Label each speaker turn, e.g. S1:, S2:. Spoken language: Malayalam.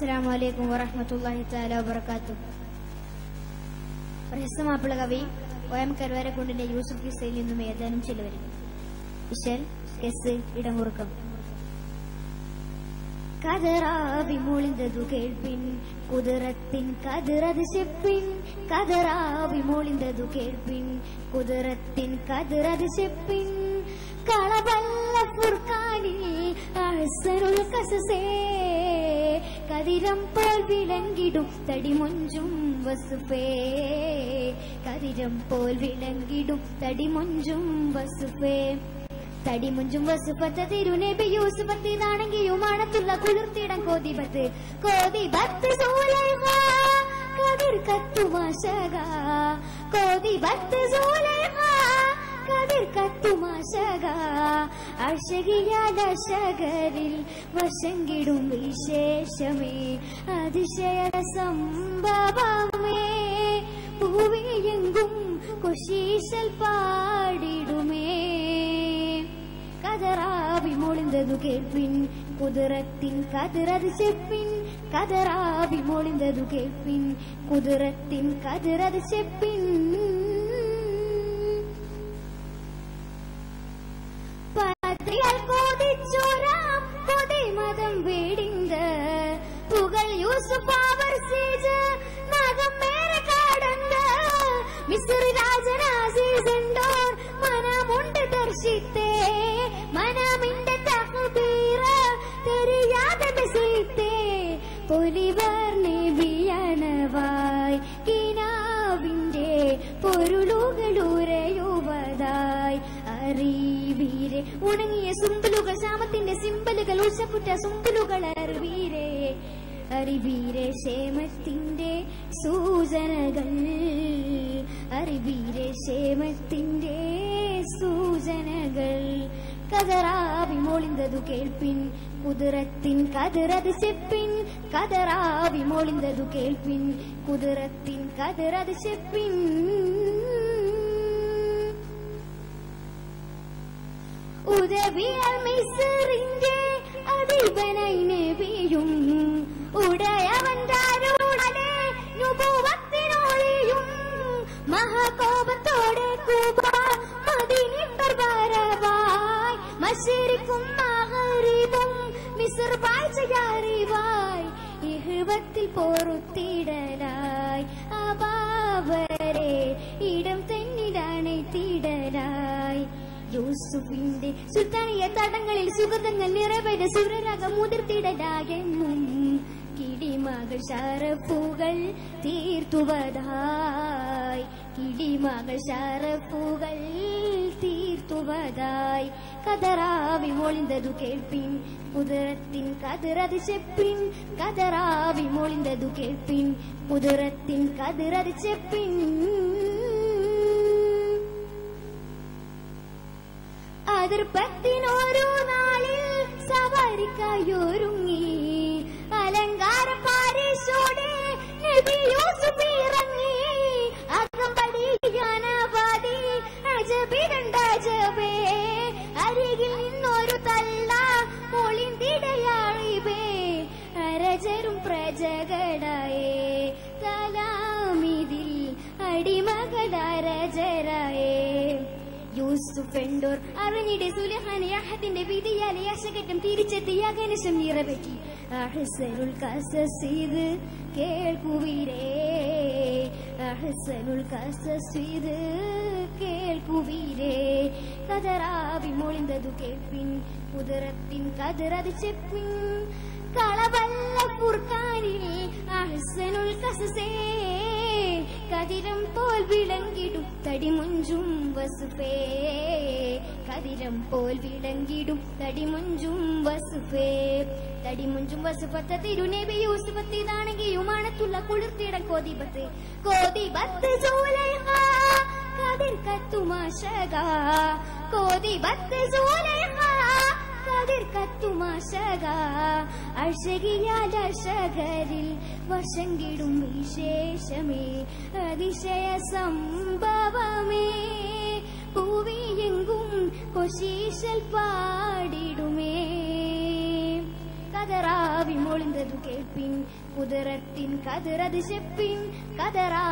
S1: അസ്സാം വലൈക്കും വറഹമത്തല്ലാഹി താല വബർക്കാത്തു പ്രശസ്തമാപ്പിള കവി ഒ എം കരുവാരക്കുണ്ടിന്റെ യൂസുഫ് കിസയിൽ നിന്നും ഏതാനും ചിലവർ ഇഷൽ എസ് ഇടമുറുക്കം കതറാവി മൊളിന്തതു കേൾപ്പിൻ കുതിരത്തിൻ കതിറത് ചെപ്പിൻ കതറാവി മൊളിന്തതു കേൾപ്പിൻ കുതിരത്തിൻ കതിറത് ചെപ്പിൻ കളവല്ല ഫുർഖാനിൽ അഹ്സനുൽ കസസേ കതിരം പോൽ വിളങ്ങിടും തടിമൊഞ്ചും വസുഫേ കതിരം പോൽ വിളങ്ങിടും തടിമൊഞ്ചും വസുഫേ തടിമുഞ്ചും വസുപ്പത്ത് തിരുനബി യൂസുഫത്ത് ഇതാണെങ്കിലും മണത്തുള്ള കുളിർത്തിടം കോതിബത്ത് കോതിബത്ത് സൂലൈഖ കതിർ കത്തുമാശക കോതിബത്ത് സൂലൈഖ കതിർ കത്തുമാശക അഴകിയാലശകരിൽ വശങ്കിടും വിശേഷമേ അതിശയ സംഭവമേ പൂവിയെങ്കും കൊശീശൽ പാടിടുമേ കതറാവി മൊളിന്തതു കേൾപ്പിൻ കുതിരത്തിൻ കതിറത് ചെപ്പിൻ കതറാവി മൊളിന്തതു കേൾപ്പിൻ കുതിരത്തിൻ കതിറത് ചെപ്പിൻ പത്രിയാൽ കോതിച്ചോരാം കൊതി മതം വേടിന്ത് പുകൾ യൂസുഫ് അവർ സീജ് നഗം മേരെ കാടന്ത് മിസ്ർ രാജനാസീസുണ്ടോർ മനമുണ്ട് ദർശിത്തേ മനമിന്റെ തഹബീറ തെരിയാതെ ബസീത്തേ പൊലിവർ നബിയണവായി കിനാവിന്റെ പൊരുളുകളുരയുവതായി അറിവീരെ ഉണങ്ങിയ സുമ്പലുകൾ ശാമത്തിന്റെ സിമ്പലുകൾ ഉഷപ്പുറ്റ സുമ്പലുകൾ അറിവീരെ അറിവീരെ ക്ഷേമത്തിന്റെ സൂചനകൾ അറിവീരെ ക്ഷേമത്തിന്റെ സൂചനകൾ കതറാവി മൊളിന്തതു കേൾപ്പിൻ കുതിരത്തിൻ കതിറത് ചെപ്പിൻ കതറാവി മൊളിന്തതു കേൾപ്പിൻ കുതിരത്തിൻ കതിറത് ചെപ്പിൻ ഉദവിയാൽ മിസറിന്റെ അധിപനായി നബിയും ഉടയവന്താരോടനെ നുപുവത്തിനോളിയും മഹാകോപത്തോടെ കൂപ മദിനിമ്പർ വരവായി മശരിക്കും മഹരിബും മിസർ വാഴ്ചയാറിവായി ഇഹുവത്തിൽ പൊറുത്തിടലായി അബാവരെ ഇടം തെന്നിടാണെ തിടലായി യൂസുഫിന്റെ സുൽത്താനിയ തടങ്ങളിൽ സുഗന്ധങ്ങൾ നിറവര സുരരകം മുതിർത്തിടലായെന്നും കിടിമകൾ ഷറഫുകൾ തീർത്തുവതായി കിടിമകൾ ഷറഫുകൾ തീർത്തുവതായി കതറാവി മൊളിന്തതു കേൾപ്പിൻ കുതിരത്തിൻ കതിറത് ചെപ്പിൻ കതറാവി മൊളിന്തതു കേൾപ്പിൻ കുതിരത്തിൻ കതിറത് ചെപ്പിൻ അതിർപ്പത്തിനോരോ നാളിൽ സവാരിക്കായൊരുങ്ങി അലങ്കാര പാരീശോടെ നബി യൂസുഫ് ഇറങ്ങി അകമ്പടിയാനവാദി അജബിരണ്ടജബേ അരികിൽ നിന്നൊരു തള്ള മൊളിന്തിടയാളിബേ അരജരും പ്രജകളായേ തലാമിതിൽ അടിമകളരജരായേ യൂസുഫ് എണ്ടോർ അറിഞ്ഞിടെ സുലഹാനെ അഹത്തിന്റെ വിധിയാലെ അശകറ്റം തിരിച്ചെത്തി അകനിശം നിറവേറ്റി അഹസനുൽ കസസീത് കേൾക്കുവീരേ അഹസനുൽ കസസീത് കേൾക്കുവീരേ കതറാവി മൊളിന്തതു കേൾപ്പിൻ കുതിരത്തിൻ കതിറത് ചെപ്പിൻ കളവല്ല ഫുർഖാനിൽ അഹസനുൽ കസസേ കതിരം പോൽ വിളങ്ങിടും തടിമുഞ്ചും വസുഫേ കതിരം പോൽ വിളങ്ങിടും തടിമുഞ്ചും വസുഫേ തടിമുഞ്ചും വസുഫത്ത് തിരുനബി യൂസുഫത്ത് ഇതാണെങ്കിലും മണത്തുള്ള കുളിർത്തിടം കോതിബത്ത് കോതിബത്ത് സൂലൈഖ കതിർ കത്തുമാശക കോതിബത്ത് സൂലൈഖ കതിർ കത്തുമാശക അഴകിയാലശകരിൽ വശങ്കിടും വിശേഷമേ അതിശയ സംഭവമേ പൂവിയെങ്കും കൊശീശൽ പാടിടുമേ കതറാവി മൊളിന്തതു കേൾപ്പിൻ കുതിരത്തിൻ കതിറത് ചെപ്പിൻ കതറാ